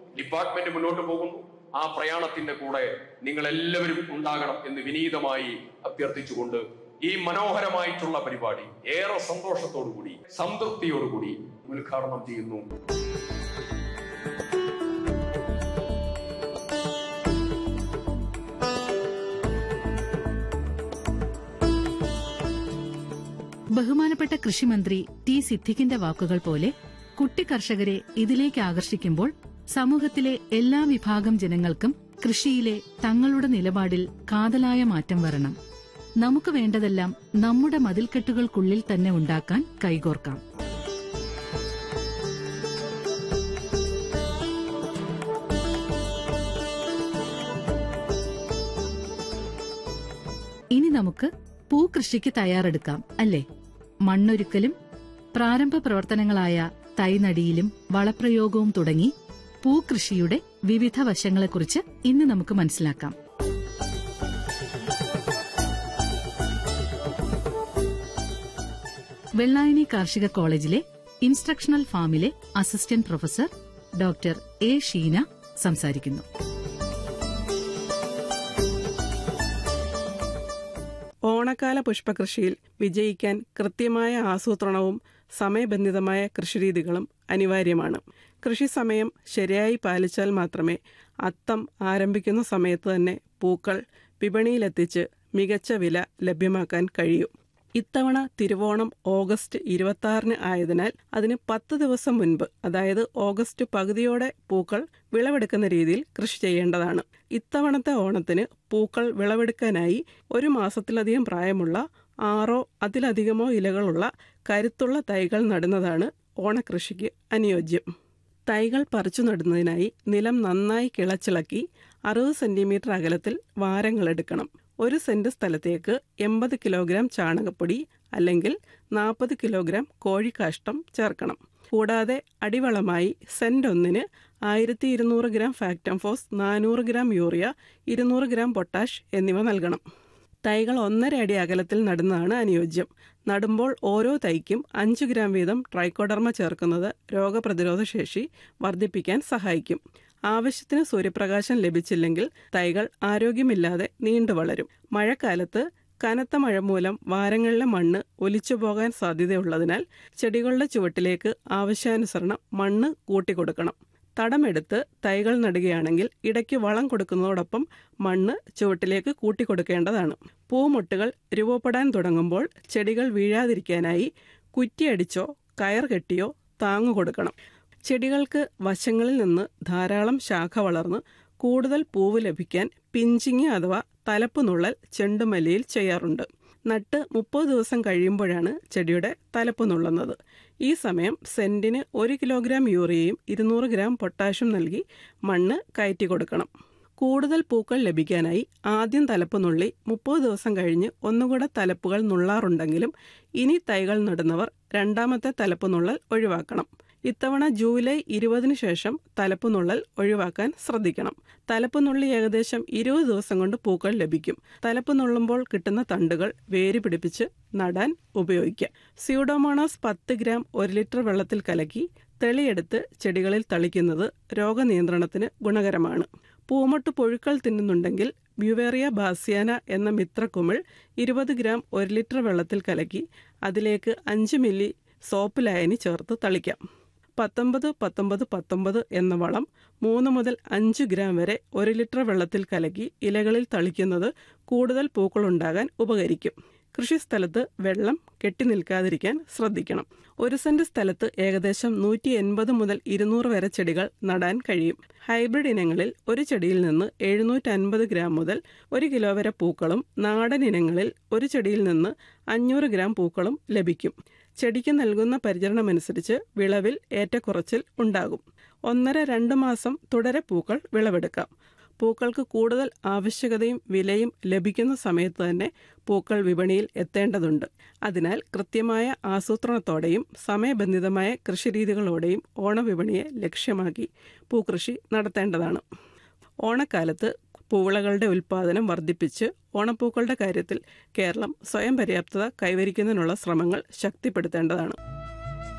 department മുന്നോട്ട് പോകുന്നു ആ പ്രയാണത്തിന്റെ കൂടെ നിങ്ങൾ എല്ലാവരും ഉണ്ടാകണം എന്ന് വിനീതമായി അഭ്യർത്ഥിച്ചുകൊണ്ട് ഈ മനോഹരമായിട്ടുള്ള പരിപാടി ഏറെ സന്തോഷത്തോടുകൂടി സംതൃപ്തിയോടുകൂടി ഉദ്ഘാടനം ചെയ്യുന്നു ബഹുമാനപ്പെട്ട കൃഷിമന്ത്രി ടി സിദ്ദിഖിന്റെ വാക്കുകൾ പോലെ കുട്ടി കർഷകരെ ഇതിലേക്ക് ആകർഷിക്കുമ്പോൾ സമൂഹത്തിലെ എല്ലാ വിഭാഗം ജനങ്ങൾക്കും കൃഷിയിലെ തങ്ങളുടെ നിലപാടിൽ കാതലായ മാറ്റം വരണം നമുക്ക് വേണ്ടതെല്ലാം നമ്മുടെ മതിൽക്കെട്ടുകൾക്കുള്ളിൽ തന്നെ ഉണ്ടാക്കാൻ കൈകോർക്കാം ഇനി നമുക്ക് പൂകൃഷിക്ക് തയ്യാറെടുക്കാം അല്ലേ മണ്ണൊരുക്കലും പ്രാരംഭ പ്രവർത്തനങ്ങളായ തൈനടിയിലും വളപ്രയോഗവും തുടങ്ങി പൂകൃഷിയുടെ വിവിധ വശങ്ങളെക്കുറിച്ച് ഇന്ന് നമുക്ക് മനസ്സിലാക്കാം വെള്ളായണി കാർഷിക കോളേജിലെ ഇൻസ്ട്രക്ഷണൽ ഫാമിലെ assistant professor doctor A Sheena സംസാരിക്കുന്നു ഓണക്കാല പുഷ്പകൃഷിയിൽ വിജയിക്കാൻ കൃത്യമായ ആസൂത്രണവും സമയബന്ധിതമായ കൃഷിരീതികളും അനിവാര്യമാണ് കൃഷി സമയം ശരിയായി പാലിച്ചാൽ മാത്രമേ അത്തം ആരംഭിക്കുന്ന സമയത്ത് തന്നെ പൂക്കൾ വിപണിയിലെത്തിച്ച് മികച്ച വില ലഭ്യമാക്കാൻ കഴിയൂ ഇത്തവണ തിരുവോണം ഓഗസ്റ്റ് ഇരുപത്തി ആയതിനാൽ അതിന് പത്ത് ദിവസം മുൻപ് അതായത് ഓഗസ്റ്റ് പകുതിയോടെ പൂക്കൾ വിളവെടുക്കുന്ന രീതിയിൽ കൃഷി ചെയ്യേണ്ടതാണ് ഇത്തവണത്തെ ഓണത്തിന് പൂക്കൾ വിളവെടുക്കാനായി ഒരു മാസത്തിലധികം പ്രായമുള്ള ആറോ അതിലധികമോ ഇലകളുള്ള കരുത്തുള്ള തൈകൾ നടുന്നതാണ് ഓണക്കൃഷിക്ക് അനുയോജ്യം തൈകൾ പറിച്ചു നടുന്നതിനായി നിലം നന്നായി കിളച്ചിളക്കി അറുപത് സെന്റിമീറ്റർ അകലത്തിൽ വാരങ്ങളെടുക്കണം ഒരു സെന്റ് സ്ഥലത്തേക്ക് എൺപത് കിലോഗ്രാം ചാണകപ്പൊടി അല്ലെങ്കിൽ നാൽപ്പത് കിലോഗ്രാം കോഴിക്കാഷ്ടം ചേർക്കണം കൂടാതെ അടിവളമായി സെന്റ് ഒന്നിന് ആയിരത്തി ഇരുന്നൂറ് ഗ്രാം ഫാക്ടംഫോസ് നാനൂറ് ഗ്രാം യൂറിയ ഇരുന്നൂറ് ഗ്രാം പൊട്ടാഷ് എന്നിവ നൽകണം തൈകൾ ഒന്നര അടി അകലത്തിൽ നടുന്നതാണ് അനുയോജ്യം നടുമ്പോൾ ഓരോ തൈക്കും അഞ്ച് ഗ്രാം വീതം ട്രൈക്കോഡർമ ചേർക്കുന്നത് രോഗപ്രതിരോധ ശേഷി വർദ്ധിപ്പിക്കാൻ സഹായിക്കും ആവശ്യത്തിന് സൂര്യപ്രകാശം ലഭിച്ചില്ലെങ്കിൽ തൈകൾ ആരോഗ്യമില്ലാതെ നീണ്ടു വളരും മഴക്കാലത്ത് കനത്ത മഴ മൂലം വാരങ്ങളിലെ മണ്ണ് ഒലിച്ചു പോകാൻ സാധ്യതയുള്ളതിനാൽ ചെടികളുടെ ചുവട്ടിലേക്ക് ആവശ്യാനുസരണം മണ്ണ് കൂട്ടിക്കൊടുക്കണം തടമെടുത്ത് തൈകൾ നടുകയാണെങ്കിൽ ഇടയ്ക്ക് വളം കൊടുക്കുന്നതോടൊപ്പം മണ്ണ് ചുവട്ടിലേക്ക് കൂട്ടിക്കൊടുക്കേണ്ടതാണ് പൂമൊട്ടുകൾ രൂപപ്പെടാൻ തുടങ്ങുമ്പോൾ ചെടികൾ വീഴാതിരിക്കാനായി കുറ്റിയടിച്ചോ കയർ കെട്ടിയോ താങ്ങു കൊടുക്കണം ചെടികൾക്ക് വശങ്ങളിൽ നിന്ന് ധാരാളം ശാഖ വളർന്ന് കൂടുതൽ പൂവ് ലഭിക്കാൻ പിഞ്ചിങ് അഥവാ തലപ്പ് നുള്ളൽ ചെണ്ടുമല്ലിയിൽ ചെയ്യാറുണ്ട് നട്ട് മുപ്പത് ദിവസം കഴിയുമ്പോഴാണ് ചെടിയുടെ തലപ്പ് നുള്ളുന്നത് ഈ സമയം സെന്റിന് ഒരു കിലോഗ്രാം യൂറിയയും ഇരുന്നൂറ് ഗ്രാം പൊട്ടാഷ്യം നൽകി മണ്ണ് കയറ്റി കൊടുക്കണം കൂടുതൽ പൂക്കൾ ലഭിക്കാനായി ആദ്യം തലപ്പ് നുള്ളി മുപ്പത് ദിവസം കഴിഞ്ഞ് ഒന്നുകൂടെ തലപ്പുകൾ നുള്ളാറുണ്ടെങ്കിലും ഇനി തൈകൾ നടുന്നവർ രണ്ടാമത്തെ തലപ്പ് നുള്ളൽ ഒഴിവാക്കണം ഇത്തവണ ജൂലൈ ഇരുപതിനു ശേഷം തലപ്പ് നുള്ളൽ ഒഴിവാക്കാൻ ശ്രദ്ധിക്കണം തലപ്പ് നുള്ളി ഏകദേശം ഇരുപത് ദിവസം കൊണ്ട് പൂക്കൾ ലഭിക്കും തലപ്പ് നുള്ളുമ്പോൾ കിട്ടുന്ന തണ്ടുകൾ വേര് പിടിപ്പിച്ച് നടാൻ ഉപയോഗിക്കാം സ്യൂഡോമോണാസ് പത്ത് ഗ്രാം ഒരു ലിറ്റർ വെള്ളത്തിൽ കലക്കി തെളിയെടുത്ത് ചെടികളിൽ തളിക്കുന്നത് രോഗനിയന്ത്രണത്തിന് ഗുണകരമാണ് പൂമൊട്ട് പുഴുക്കൾ തിന്നുന്നുണ്ടെങ്കിൽ ബ്യുവേറിയ ബാസിയാന എന്ന മിത്രക്കുമിൾ ഇരുപത് ഗ്രാം ഒരു ലിറ്റർ വെള്ളത്തിൽ കലക്കി അതിലേക്ക് അഞ്ച് മില്ലി സോപ്പ് ലായനി ചേർത്ത് തളിക്കാം പത്തൊമ്പത് പത്തൊമ്പത് പത്തൊമ്പത് എന്ന വളം മൂന്ന് മുതൽ അഞ്ച് ഗ്രാം വരെ ഒരു ലിറ്റർ വെള്ളത്തിൽ കലക്കി ഇലകളിൽ തളിക്കുന്നത് കൂടുതൽ പൂക്കളുണ്ടാകാൻ ഉപകരിക്കും കൃഷിസ്ഥലത്ത് വെള്ളം കെട്ടി നിൽക്കാതിരിക്കാൻ ശ്രദ്ധിക്കണം ഒരു സെന്റ് സ്ഥലത്ത് ഏകദേശം നൂറ്റി എൺപത് മുതൽ ഇരുന്നൂറ് വരെ ചെടികൾ നടാൻ കഴിയും ഹൈബ്രിഡ് ഇനങ്ങളിൽ ഒരു ചെടിയിൽ നിന്ന് എഴുന്നൂറ്റി അൻപത് ഗ്രാം മുതൽ ഒരു കിലോ വരെ പൂക്കളും നാടൻ ഇനങ്ങളിൽ ഒരു ചെടിയിൽ നിന്ന് അഞ്ഞൂറ് ഗ്രാം പൂക്കളും ലഭിക്കും ചെടിക്ക് നൽകുന്ന പരിചരണമനുസരിച്ച് വിളവിൽ ഏറ്റക്കുറച്ചിൽ ഉണ്ടാകും ഒന്നര രണ്ട് മാസം തുടരെ പൂക്കൾ വിളവെടുക്കാം പൂക്കൾക്ക് കൂടുതൽ ആവശ്യകതയും വിലയും ലഭിക്കുന്ന സമയത്ത് തന്നെ പൂക്കൾ വിപണിയിൽ എത്തേണ്ടതുണ്ട് അതിനാൽ കൃത്യമായ ആസൂത്രണത്തോടെയും സമയബന്ധിതമായ കൃഷിരീതികളോടെയും ഓണവിപണിയെ ലക്ഷ്യമാക്കി പൂക്കൃഷി നടത്തേണ്ടതാണ് ഓണക്കാലത്ത് പൂവിളകളുടെ ഉൽപ്പാദനം വർദ്ധിപ്പിച്ച് ഓണപ്പൂക്കളുടെ കാര്യത്തിൽ കേരളം സ്വയം പര്യാപ്തത കൈവരിക്കുന്നതിനുള്ള ശ്രമങ്ങൾ ശക്തിപ്പെടുത്തേണ്ടതാണ്